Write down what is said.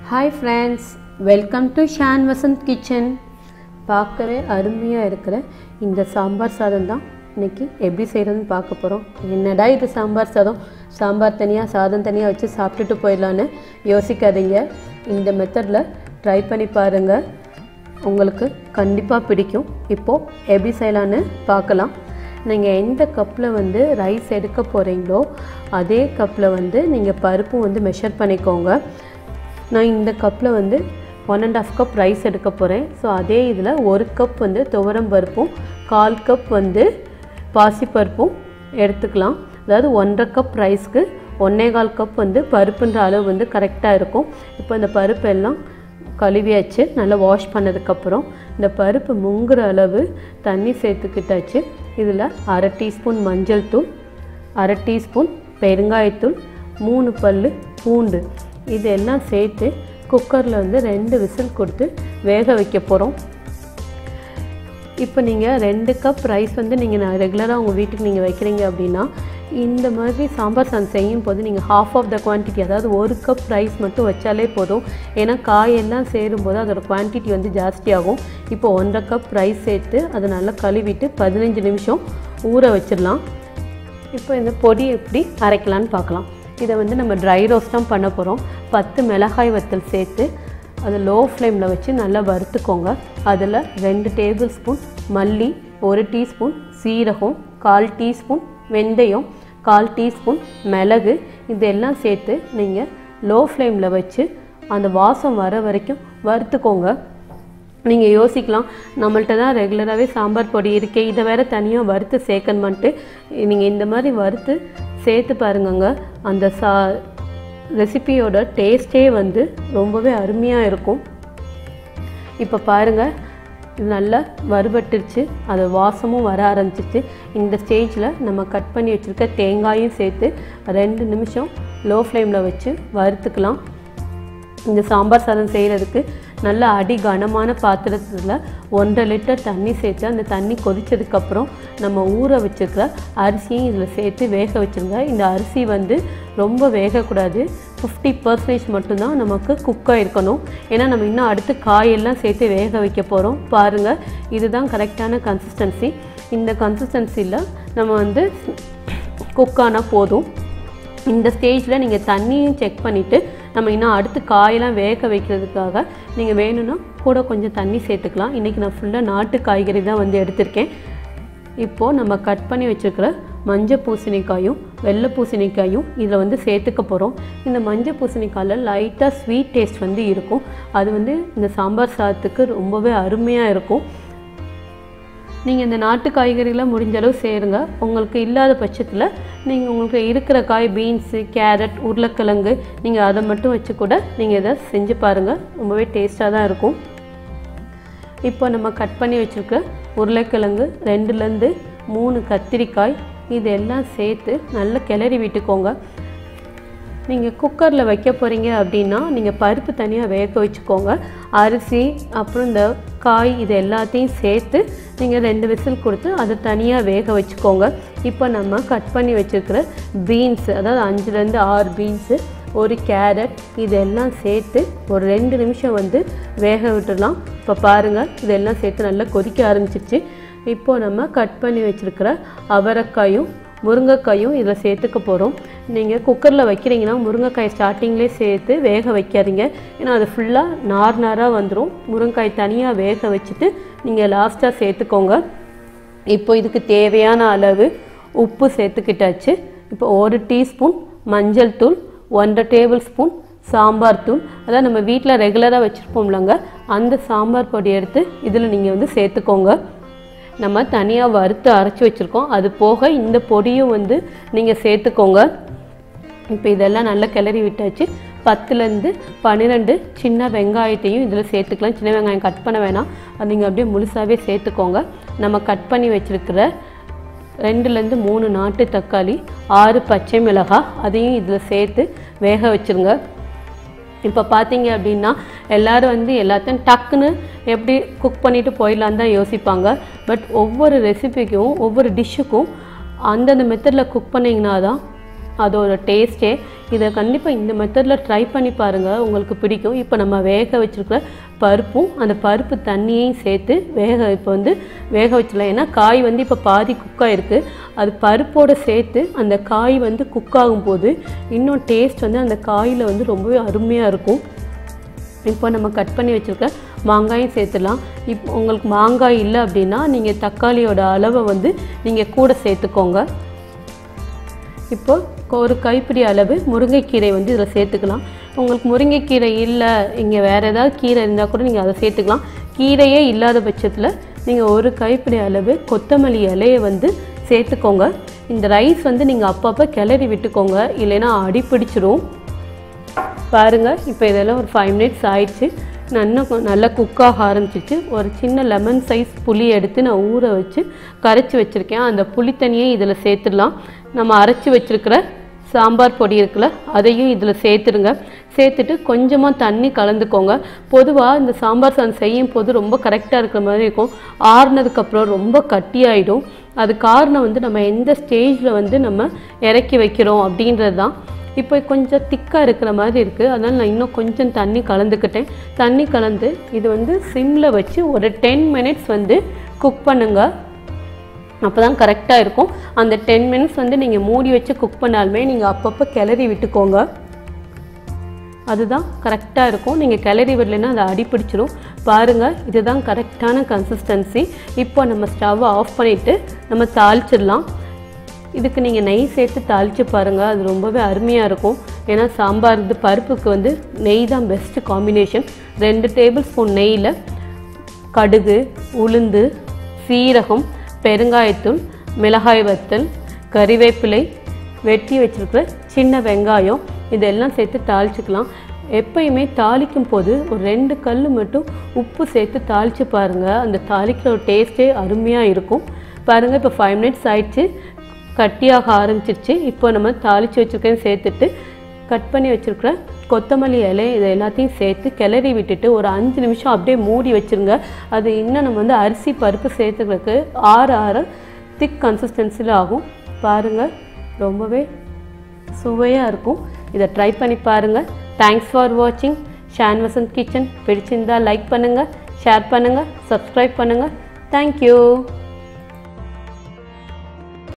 hi friends welcome to Shaan Vasanth kitchen பார்க்கவே அருமையாக இருக்கிற இந்த சாம்பார் சாதம் தான் இன்னைக்கு எப்படி செய்கிறதுன்னு பார்க்க போகிறோம் என்னடா இது சாம்பார் சாதம் சாம்பார் தனியாக சாதம் தனியாக வச்சு சாப்பிட்டுட்டு போயிடலான்னு யோசிக்காதீங்க இந்த மெத்தடில் ட்ரை பண்ணி பாருங்கள் உங்களுக்கு கண்டிப்பாக பிடிக்கும் இப்போது எப்படி செய்யலான்னு பார்க்கலாம் நீங்கள் எந்த கப்பில் வந்து ரைஸ் எடுக்க போகிறீங்களோ அதே கப்பில் வந்து நீங்கள் பருப்பும் வந்து மெஷர் பண்ணிக்கோங்க நான் இந்த கப்பில் வந்து one and half cup rice எடுக்க போகிறேன் ஸோ அதே இதில் ஒரு கப் வந்து துவரம் பருப்பும் கால் கப் வந்து பாசிப்பருப்பும் எடுத்துக்கலாம் அதாவது ஒன்றரை கப் ரைஸ்க்கு ஒன்றே கால் கப் வந்து பருப்புன்ற அளவு வந்து கரெக்டாக இருக்கும் இப்போ இந்த பருப்பு எல்லாம் கழுவியாச்சு நல்லா வாஷ் பண்ணதுக்கப்புறம் இந்த பருப்பு முங்குற அளவு தண்ணி சேர்த்துக்கிட்டாச்சு இதில் அரை டீஸ்பூன் மஞ்சள் தூள் அரை டீஸ்பூன் பெருங்காயத்தூள் மூணு பல் பூண்டு இதெல்லாம் சேர்த்து குக்கரில் வந்து ரெண்டு விசில் கொடுத்து வேக வைக்க போகிறோம் இப்போ நீங்கள் ரெண்டு கப் ரைஸ் வந்து நீங்கள் நான் ரெகுலராக உங்கள் வீட்டுக்கு நீங்கள் வைக்கிறீங்க அப்படின்னா இந்த மாதிரி சாம்பார் சாதம் செய்யும் போது நீங்கள் ஹாஃப் ஆஃப் த குவான்டிட்டி அதாவது ஒரு கப் ரைஸ் மட்டும் வச்சாலே போதும் ஏன்னா காயெல்லாம் சேரும்போது அதோட குவான்டிட்டி வந்து ஜாஸ்தியாகும் இப்போ ஒன்றரை கப் ரைஸ் சேர்த்து அதை நல்லா கழுவிட்டு பதினஞ்சு நிமிஷம் ஊற வச்சிடலாம் இப்போ இந்த பொடி எப்படி அரைக்கலான்னு பார்க்கலாம் இதை வந்து நம்ம ட்ரை ரோஸ்ட் தான் பண்ண போகிறோம் பத்து மிளகாய் வத்தல் சேர்த்து அதை லோ ஃப்ளேமில் வச்சு நல்லா வறுத்துக்கோங்க அதில் ரெண்டு டேபிள் ஸ்பூன் மல்லி ஒரு டீஸ்பூன் சீரகம் கால் டீஸ்பூன் வெந்தயம் கால் டீஸ்பூன் மிளகு இதெல்லாம் சேர்த்து நீங்கள் லோ ஃப்ளேமில் வச்சு அந்த வாசம் வர வரைக்கும் வறுத்துக்கோங்க நீங்கள் யோசிக்கலாம் நம்மள்ட்ட தான் ரெகுலராகவே சாம்பார் பொடி இருக்கே இதை வேற தனியாக வறுத்து சேர்க்கணுமான்ட்டு நீங்கள் இந்த மாதிரி வறுத்து சேர்த்து பாருங்கங்க அந்த சா ரெசிபியோட டேஸ்ட்டே வந்து ரொம்பவே அருமையாக இருக்கும் இப்போ பாருங்கள் இது நல்லா வறுபட்டுருச்சு அது வாசமும் வர ஆரம்பிச்சிச்சு இந்த ஸ்டேஜில் நம்ம கட் பண்ணி வச்சுருக்க தேங்காயும் சேர்த்து ரெண்டு நிமிஷம் லோ ஃப்ளேமில் வச்சு வறுத்துக்கலாம் இந்த சாம்பார் சாதம் செய்கிறதுக்கு நல்ல அடி கனமான பாத்திரத்தில் ஒன்றரை லிட்டர் தண்ணி சேர்த்து அந்த தண்ணி கொதிச்சதுக்கப்புறம் நம்ம ஊற வச்சுருக்கிற அரிசியும் இதில் சேர்த்து வேக வச்சுருங்க இந்த அரிசி வந்து ரொம்ப வேகக்கூடாது ஃபிஃப்டி பர்சன்டேஜ் மட்டும்தான் நமக்கு குக்காக இருக்கணும் ஏன்னா நம்ம இன்னும் அடுத்து காயெல்லாம் சேர்த்து வேக வைக்க போகிறோம் பாருங்கள் இதுதான் கரெக்டான கன்சிஸ்டன்சி இந்த கன்சிஸ்டன்சியில் நம்ம வந்து குக்கானால் போதும் இந்த ஸ்டேஜில் நீங்கள் தண்ணியும் செக் பண்ணிவிட்டு நம்ம இன்னும் அடுத்து காயெல்லாம் வேக வைக்கிறதுக்காக நீங்கள் வேணும்னா கூட கொஞ்சம் தண்ணி சேர்த்துக்கலாம் இன்றைக்கி நான் ஃபுல்லாக நாட்டு காய்கறி தான் வந்து எடுத்திருக்கேன் இப்போது நம்ம கட் பண்ணி வச்சுருக்கிற மஞ்சள் பூசணிக்காயும் வெள்ளை பூசணிக்காயும் இதில் வந்து சேர்த்துக்க போகிறோம் இந்த மஞ்சள் பூசணிக்காயில் லைட்டாக ஸ்வீட் டேஸ்ட் வந்து இருக்கும் அது வந்து இந்த சாம்பார் சாதத்துக்கு ரொம்பவே அருமையாக இருக்கும் நீங்கள் இந்த நாட்டு காய்கறிலாம் முடிஞ்ச அளவு சேருங்க உங்களுக்கு இல்லாத பட்சத்தில் நீங்கள் உங்களுக்கு இருக்கிற காய் பீன்ஸு கேரட் உருளைக்கிழங்கு நீங்கள் அதை மட்டும் வச்சு கூட நீங்கள் இதை செஞ்சு பாருங்கள் ரொம்பவே டேஸ்ட்டாக தான் இருக்கும் இப்போ நம்ம கட் பண்ணி வச்சுருக்க உருளைக்கிழங்கு ரெண்டுலேருந்து மூணு கத்திரிக்காய் இதெல்லாம் சேர்த்து நல்லா கிளறி விட்டுக்கோங்க நீங்கள் குக்கரில் வைக்க போகிறீங்க அப்படின்னா நீங்கள் பருப்பு தனியாக வேக வச்சுக்கோங்க அரிசி அப்புறம் இந்த காய் இது எல்லாத்தையும் சேர்த்து நீங்கள் ரெண்டு விசில் கொடுத்து அதை தனியாக வேக வச்சுக்கோங்க இப்போ நம்ம கட் பண்ணி வச்சுருக்கிற பீன்ஸு அதாவது அஞ்சுலேருந்து ஆறு பீன்ஸு ஒரு கேரட் இதெல்லாம் சேர்த்து ஒரு ரெண்டு நிமிஷம் வந்து வேக விட்டுடலாம் இப்போ பாருங்கள் இதெல்லாம் சேர்த்து நல்லா கொதிக்க ஆரம்பிச்சிருச்சு இப்போது நம்ம கட் பண்ணி வச்சுருக்கிற அவரைக்காயும் முருங்கைக்காயும் இதில் சேர்த்துக்க போகிறோம் நீங்கள் குக்கரில் வைக்கிறீங்கன்னா முருங்கைக்காய் ஸ்டார்டிங்லேயே சேர்த்து வேக வைக்காதீங்க ஏன்னா அது ஃபுல்லாக நார் நாராக வந்துடும் முருங்கைக்காய் தனியாக வேக வச்சுட்டு நீங்கள் லாஸ்ட்டாக சேர்த்துக்கோங்க இப்போ இதுக்கு தேவையான அளவு உப்பு சேர்த்துக்கிட்டாச்சு இப்போ ஒரு டீஸ்பூன் மஞ்சள் தூள் ஒன்றரை டேபிள் ஸ்பூன் சாம்பார் தூள் அதாவது நம்ம வீட்டில் ரெகுலராக வச்சுருப்போம்லங்க அந்த சாம்பார் பொடி எடுத்து இதில் நீங்கள் வந்து சேர்த்துக்கோங்க நம்ம தனியாக வறுத்து அரைச்சி வச்சுருக்கோம் அது போக இந்த பொடியும் வந்து நீங்கள் சேர்த்துக்கோங்க இப்போ இதெல்லாம் நல்லா கிளறி விட்டாச்சு பத்துலேருந்து பன்னிரெண்டு சின்ன வெங்காயத்தையும் இதில் சேர்த்துக்கலாம் சின்ன வெங்காயம் கட் பண்ண வேணாம் அது நீங்கள் அப்படியே முழுசாகவே சேர்த்துக்கோங்க நம்ம கட் பண்ணி வச்சுருக்கிற ரெண்டுலேருந்து மூணு நாட்டு தக்காளி ஆறு பச்சை மிளகாய் அதையும் இதில் சேர்த்து வேக வச்சுருங்க இப்போ பார்த்தீங்க அப்படின்னா எல்லோரும் வந்து எல்லாத்தையும் டக்குன்னு எப்படி குக் பண்ணிவிட்டு போயிடலான்னு தான் யோசிப்பாங்க பட் ஒவ்வொரு ரெசிபிக்கும் ஒவ்வொரு டிஷ்ஷுக்கும் அந்தந்த மெத்தடில் குக் பண்ணிங்கன்னா தான் அதோட டேஸ்ட்டே இதை கண்டிப்பாக இந்த மெத்தடில் ட்ரை பண்ணி பாருங்கள் உங்களுக்கு பிடிக்கும் இப்போ நம்ம வேக வச்சுருக்கிற பருப்பும் அந்த பருப்பு தண்ணியையும் சேர்த்து வேக இப்போ வந்து வேக வச்சிடலாம் ஏன்னா காய் வந்து இப்போ பாதி குக்காக இருக்குது அது பருப்போடு சேர்த்து அந்த காய் வந்து குக் ஆகும்போது இன்னும் டேஸ்ட் வந்து அந்த காயில் வந்து ரொம்பவே அருமையாக இருக்கும் இப்போ நம்ம கட் பண்ணி வச்சுருக்க மாங்காயும் சேர்த்துடலாம் இப்போ உங்களுக்கு மாங்காய் இல்லை அப்படின்னா நீங்கள் தக்காளியோட அளவை வந்து நீங்கள் கூட சேர்த்துக்கோங்க இப்போ ஒரு கைப்பிடி அளவு முருங்கைக்கீரை வந்து இதில் சேர்த்துக்கலாம் உங்களுக்கு முருங்கைக்கீரை இல்லை இங்கே வேறு ஏதாவது கீரை இருந்தால் கூட நீங்கள் அதை சேர்த்துக்கலாம் கீரையே இல்லாத பட்சத்தில் நீங்கள் ஒரு கைப்பிடி அளவு கொத்தமல்லி இலையை வந்து சேர்த்துக்கோங்க இந்த ரைஸ் வந்து நீங்கள் அப்பப்போ கிளறி விட்டுக்கோங்க இல்லைன்னா அடி பிடிச்சிரும் பாருங்கள் இப்போ இதெல்லாம் ஒரு ஃபைவ் மினிட்ஸ் ஆயிடுச்சு நல்லா கொ- நல்லா குக் ஆக ஆரம்பிச்சிச்சு ஒரு சின்ன லெமன் சைஸ் புளி எடுத்து நான் ஊற வச்சு கரைச்சி வச்சுருக்கேன் அந்த புளி தண்ணியை இதில் சேர்த்துடலாம் நம்ம அரைச்சி வச்சுருக்கிற சாம்பார் பொடி இருக்குல்ல அதையும் இதில் சேர்த்துடுங்க சேர்த்துட்டு கொஞ்சமாக தண்ணி கலந்துக்கோங்க பொதுவாக இந்த சாம்பார் சாதம் செய்யும் போது ரொம்ப கரெக்டாக இருக்கிற மாதிரி இருக்கும் ஆறுனதுக்கப்புறம் ரொம்ப கட்டியாயிடும் அது காரணம் வந்து நம்ம எந்த ஸ்டேஜில் வந்து நம்ம இறக்கி வைக்கிறோம் அப்படின்றது தான் இப்போ கொஞ்சம் திக்காக இருக்கிற மாதிரி இருக்குது அதனால் நான் இன்னும் கொஞ்சம் தண்ணி கலந்துக்கிட்டேன் தண்ணி கலந்து இது வந்து சிம்மில் வச்சு ஒரு டென் மினிட்ஸ் வந்து குக் பண்ணுங்க அப்போ தான் கரெக்டாக இருக்கும் அந்த டென் மினிட்ஸ் வந்து நீங்கள் மூடி வச்சு குக் பண்ணாலுமே நீங்கள் அப்பப்போ கிளறி விட்டுக்கோங்க அதுதான் கரெக்டாக இருக்கும் நீங்கள் கிளறி விடலைன்னா அது அடிப்பிடிச்சிடும் பாருங்கள் இதுதான் கரெக்டான கன்சிஸ்டன்சி இப்போ நம்ம ஸ்டவ்வை ஆஃப் பண்ணிவிட்டு நம்ம தாளிச்சிடலாம் இதுக்கு நீங்கள் நெய் சேர்த்து தாளித்து பாருங்கள் அது ரொம்பவே அருமையாக இருக்கும் ஏன்னா சாம்பார் இது பருப்புக்கு வந்து நெய் தான் பெஸ்ட்டு காம்பினேஷன் ரெண்டு டேபிள் ஸ்பூன் நெய்யில் கடுகு உளுந்து சீரகம் பெருங்காயத்தூள் மிளகாய் வத்தல் கறிவேப்பிலை வெட்டி வச்சிருக்கிற சின்ன வெங்காயம் இதெல்லாம் சேர்த்து தாளிச்சுக்கலாம் எப்பயுமே தாளிக்கும் போது ஒரு ரெண்டு கல் மட்டும் உப்பு சேர்த்து தாளித்து பாருங்கள் அந்த தாளிக்கிற டேஸ்ட்டே அருமையாக இருக்கும் பாருங்கள் இப்போ ஃபைவ் மினிட்ஸ் ஆயிடுச்சு கட்டியாக ஆரம்பிச்சிருச்சு இப்போ நம்ம தாளித்து வச்சுருக்கேன் சேர்த்துட்டு கட் பண்ணி வச்சுருக்கிற கொத்தமல்லி இலை இதை எல்லாத்தையும் சேர்த்து கிளறி விட்டுட்டு ஒரு அஞ்சு நிமிஷம் அப்படியே மூடி வச்சுருங்க அது இன்னும் நம்ம வந்து அரிசி பருப்பு சேர்த்துக்கிறதுக்கு ஆற ஆற திக் கன்சிஸ்டன்சியில் ஆகும் பாருங்கள் ரொம்பவே சுவையாக இருக்கும் இதை ட்ரை பண்ணி பாருங்கள் தேங்க்ஸ் ஃபார் வாட்சிங் ஷான் வசந்த் கிச்சன் பிடிச்சிருந்தா லைக் பண்ணுங்கள் ஷேர் பண்ணுங்கள் சப்ஸ்கிரைப் பண்ணுங்கள் தேங்க்யூ